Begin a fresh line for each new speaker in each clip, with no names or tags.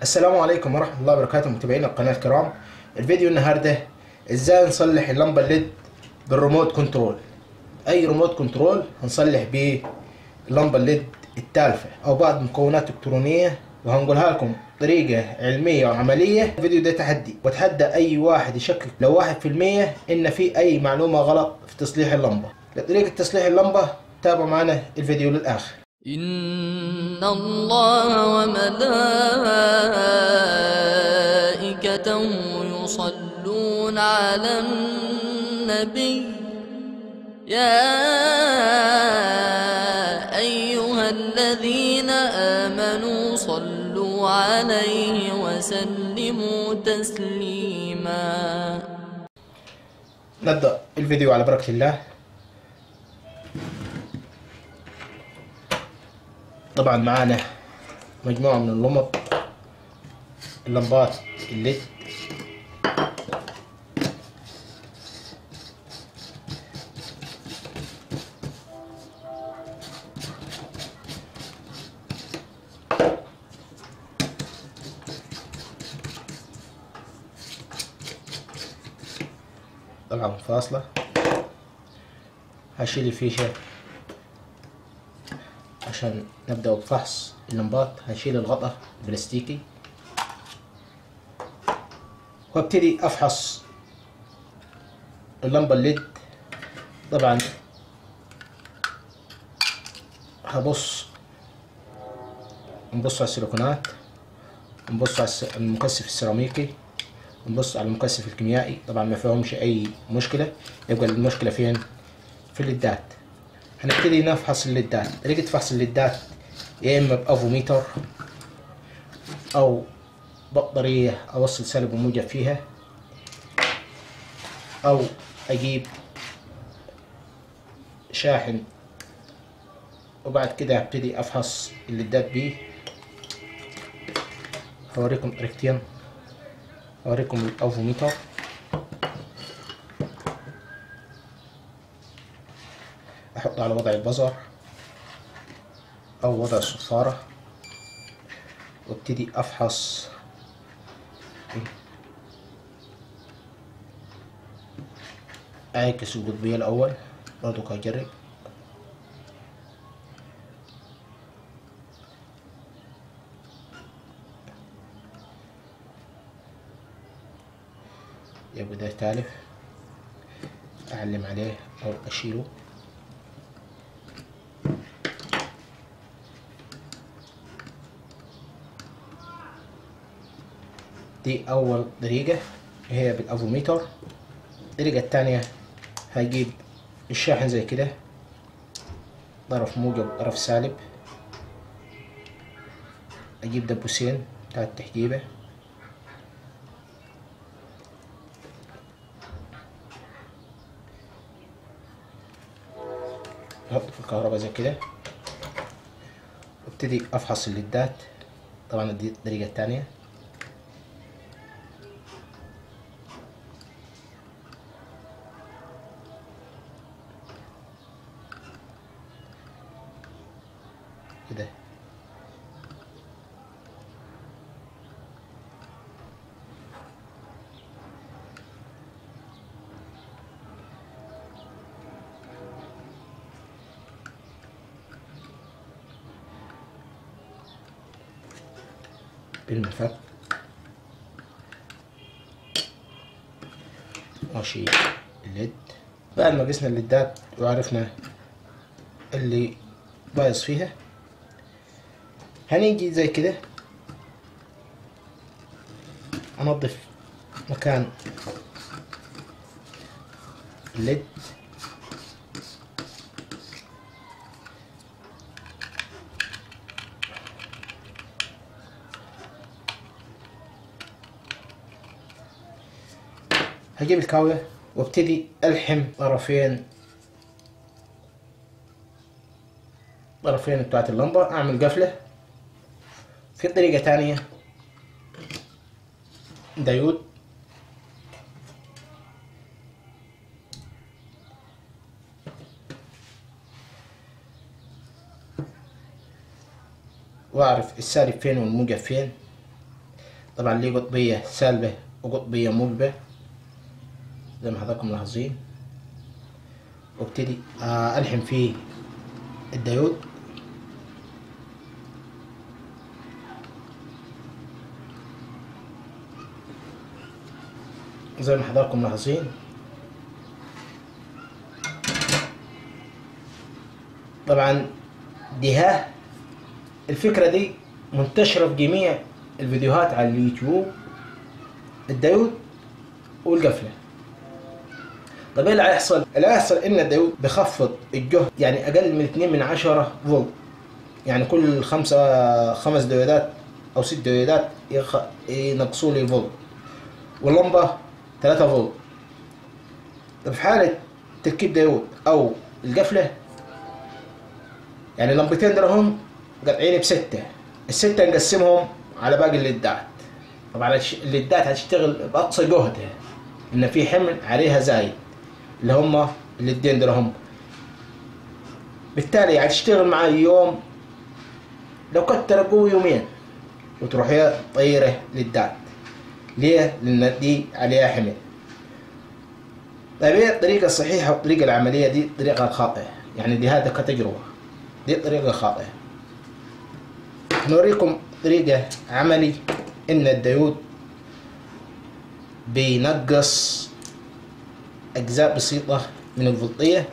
السلام عليكم ورحمة الله وبركاته متابعينا القناة الكرام الفيديو النهاردة ازاي نصلح اللمبة الليد بالريموت كنترول اي ريموت كنترول هنصلح بيه اللمبة الليد التالفة او بعض مكونات الكترونية وهنقولها لكم طريقة علمية وعملية الفيديو ده تحدي وتحدى اي واحد يشكك لو واحد في المية ان في اي معلومة غلط في تصليح اللمبة لطريقة تصليح اللمبة تابعوا معنا الفيديو للآخر
إن الله وملائكته يصلون على النبي يا أيها الذين آمنوا صلوا عليه وسلموا تسليما
نبدأ الفيديو على بركة الله طبعا معانا مجموعة من اللمط اللمبات الليد طبعا فاصلة هشيل الفيشة عشان نبدأ بفحص اللمبات هشيل الغطاء البلاستيكي وابتدي افحص اللمبة الليد طبعا هبص نبص على السيليكونات نبص على المكثف السيراميكي نبص على المكثف الكيميائي طبعا ما فيهمش اي مشكلة يبقى المشكلة فين في الليدات هنبتدي نفحص الليدات طريقة فحص الليدات يا اما بافوميتر او بطارية اوصل سالب وموجب فيها او اجيب شاحن وبعد كده هبتدي افحص الليدات بيه هوريكم طريقتين هوريكم الافوميتر احطه على وضع البزر او وضع الصفارة وابتدي افحص اعكس القطبية الاول برضو هجرب يبقى ده تالف اعلم عليه او اشيله دي اول طريقة هي بالافوميتر الطريقة التانية هجيب الشاحن زي كده طرف موجب طرف سالب اجيب دبوسين بتاع التحجيبة احط في الكهرباء زي كده وابتدي افحص الليدات طبعا دي الطريقة التانية كده بالمفك ماشي الليد بعد ما قسنا الليدات وعرفنا اللي بايظ فيها هنيجي زي كده انظف مكان الليد هجيب الكاوية وابتدي الحم طرفين طرفين بتاعت اللمبة اعمل قفلة في طريقة تانية دايود واعرف السالب فين والموجب فين طبعا ليه قطبية سالبة وقطبية موجبة زي ما حضراتكم ملاحظين وابتدي آه، ألحم فيه الديود زي ما حضراتكم ملاحظين طبعا دي ها الفكرة دي منتشرة في جميع الفيديوهات على اليوتيوب الديود والقفلة طب ايه اللي هيحصل؟ اللي هيحصل ان الديود بخفض الجهد يعني اقل من 2 من 10 فولت يعني كل خمسة خمس ديودات او ست ديودات يخ... ينقصوا لي فولت واللمبة 3 فولت طب في حالة تركيب ديود او القفلة يعني اللمبتين دول قاطعين بستة الستة نقسمهم على باقي الليدات طبعا الش- الليدات هتشتغل بأقصى جهدها إن في حمل عليها زايد اللي هم الليدين دول هم بالتالي هتشتغل معاي يوم لو كتر قوي يومين وتروح هي طيرة للدات ليه؟ لأن دي عليها حمل طيب ايه الطريقة الصحيحة والطريقة العملية دي الطريقة الخاطئة يعني دي هذا كتجربة دي الطريقة الخاطئة نوريكم طريقة عملي إن الديود بينقص أجزاء بسيطة من الفولطية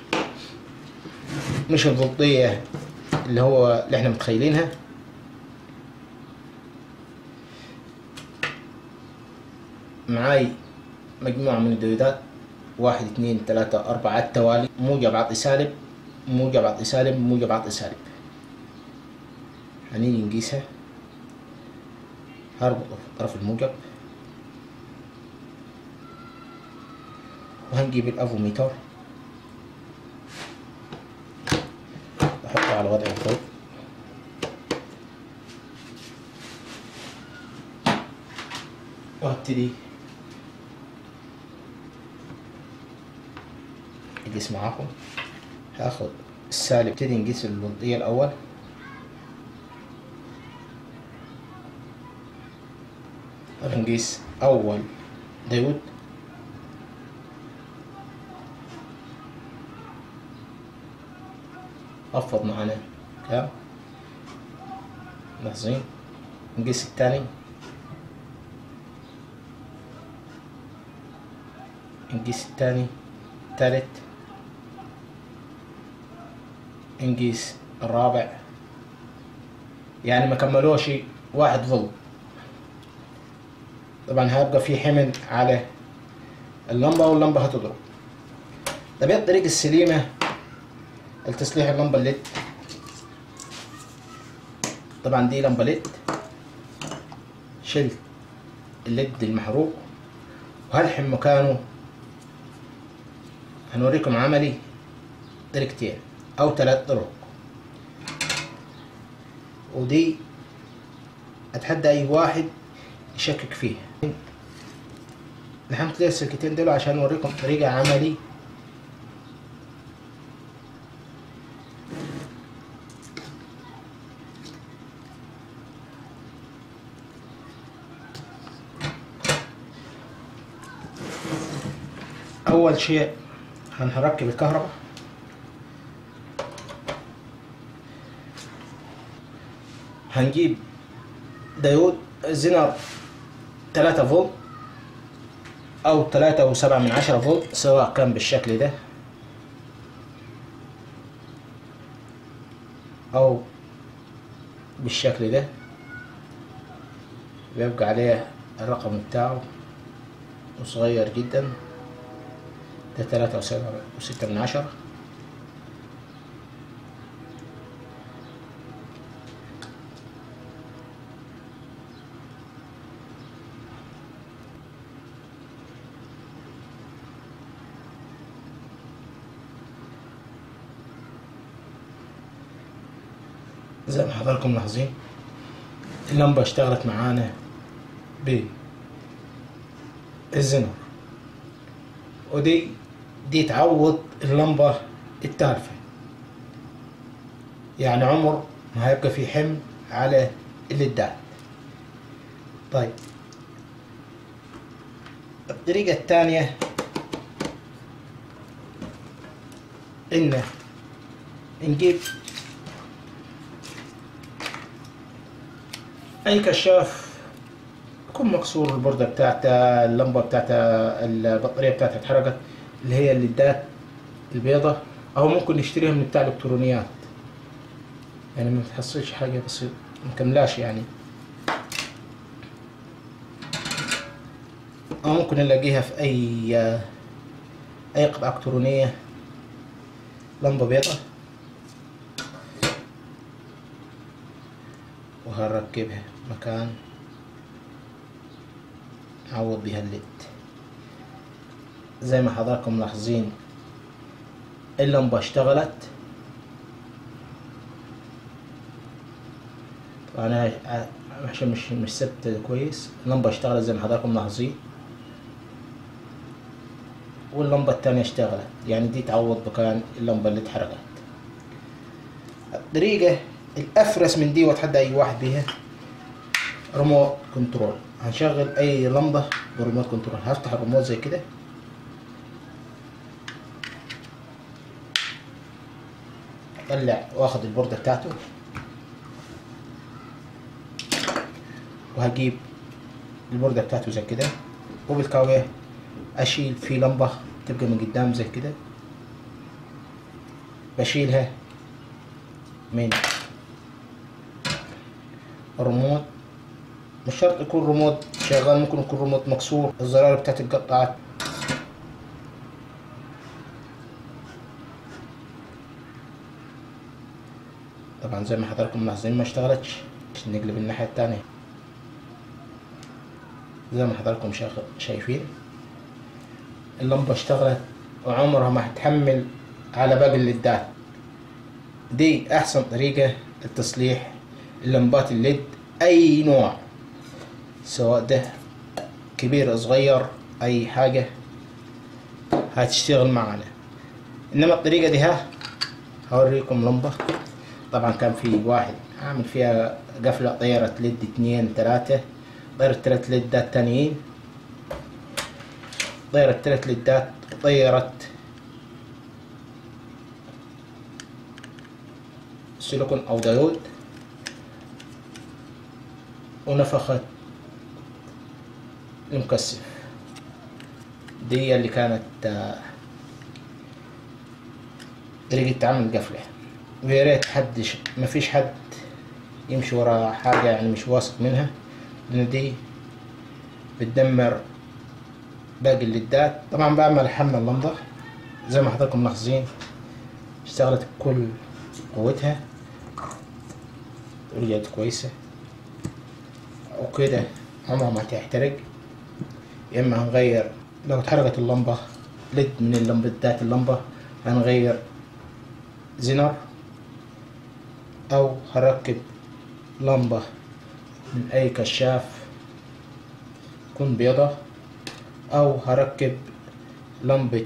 مش الفولطية اللي هو اللي احنا متخيلينها معاي مجموعة من الديودات واحد اثنين ثلاثة أربعة على التوالي موجب عطي سالب موجب عطي سالب موجب عطي سالب هنيجي نقيسها هربط في الطرف الموجب وهنجيب الافوميتر احطه على وضع الفوق وابتدي اقيس معاكم هاخد السالب ابتدي نقيس الفولتية الاول طب نقيس اول ديود خفض معانا كام لاحظين نقيس الثاني نقيس الثاني الثالث نقيس الرابع يعني ما كملوش واحد فولت طبعا هيبقى في حمل على اللمبة واللمبة هتضرب طب ايه الطريقة السليمة لتصليح اللمبة الليد طبعا دي لمبة ليد شلت الليد المحروق وهلحم مكانه هنوريكم عملي طريقتين او ثلاث طرق ودي اتحدى اي واحد يشكك فيها لحمت لي السلكتين دول عشان اوريكم طريقة عملي اول شيء هنركب الكهرباء هنجيب ديود زنر 3 فولت او 3 وسبعة من عشرة فولت سواء كان بالشكل ده او بالشكل ده بيبقى عليه الرقم بتاعه وصغير جدا ده تلاتة وسبعة وستة من عشرة زي ما حضراتكم ملاحظين اللمبة اشتغلت معانا ب الزنر ودي دي تعوض اللمبة التالفة يعني عمر ما هيبقى في حمل على الليدات طيب الطريقة الثانية إن نجيب أي كشاف يكون مكسور البوردة بتاعته اللمبة بتاعته البطارية بتاعته اتحرقت اللي هي الليدات البيضة أو ممكن نشتريها من بتاع الإلكترونيات يعني ما تحصلش حاجة بس مكملاش يعني أو ممكن نلاقيها في أي أي قطعة إلكترونية لمبة بيضة وهنركبها مكان نعوض بها الليد زي ما حضراتكم ملاحظين اللمبة اشتغلت طبعا أنا عشان مش مش ثابت كويس اللمبة اشتغلت زي ما حضراتكم ملاحظين واللمبة التانية اشتغلت يعني دي تعوض مكان اللمبة اللي اتحرقت الطريقة الأفرس من دي وأتحدى أي واحد بيها ريموت كنترول هنشغل أي لمبة بريموت كنترول هفتح الريموت زي كده أطلع وآخد البوردة بتاعته وهجيب البوردة بتاعته زي كده وبالكاوية أشيل في لمبة تبقى من قدام زي كده بشيلها من الريموت مش شرط يكون ريموت شغال ممكن يكون ريموت مكسور الزرار بتاعت اتقطعت طبعا زي ما حضراتكم ملاحظين ما اشتغلتش عشان نقلب الناحية التانية زي ما حضراتكم شايفين اللمبة اشتغلت وعمرها ما هتحمل على باقي الليدات دي احسن طريقة لتصليح اللمبات الليد اي نوع سواء ده كبير صغير اي حاجة هتشتغل معنا انما الطريقة دي ها هوريكم لمبة طبعا كان في واحد عامل فيها قفلة طيارة ليد اتنين تلاتة طيرت تلات ليدات تانيين طيرت تلات ليدات طيرت سيليكون او دايود ونفخت المكثف دي اللي كانت طريقة تعامل القفلة ويا ريت حد ما فيش حد يمشي ورا حاجة يعني مش واثق منها لأن دي بتدمر باقي الليدات طبعا بعمل حمل اللمبة زي ما حضراتكم ملاحظين اشتغلت بكل قوتها رجعت كويسة وكده عمرها ما هتحترق يا اما هنغير لو اتحرقت اللمبة لد من اللمبات اللمبة هنغير زنر او هركب لمبة من اي كشاف تكون بيضة او هركب لمبة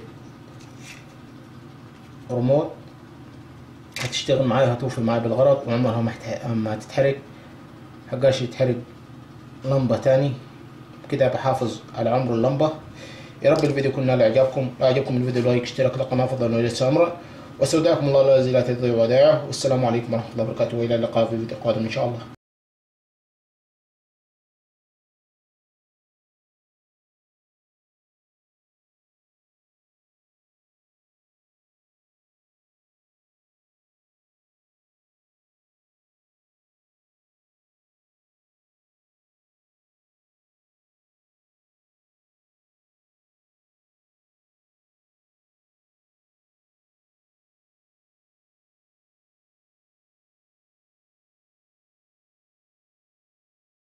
ريموت هتشتغل معايا هتوفي معايا بالغرض وعمرها ما هتح- ما هتتحرق حقاش يتحرق لمبة تاني كده بحافظ على عمر اللمبة يا رب الفيديو يكون نال اعجابكم لو عجبكم الفيديو لايك اشتراك لقناة فضلا وليس امرا واستودعكم الله الذي لا تضيع ودائعه والسلام عليكم ورحمة الله وبركاته والى اللقاء في فيديو قادم ان شاء الله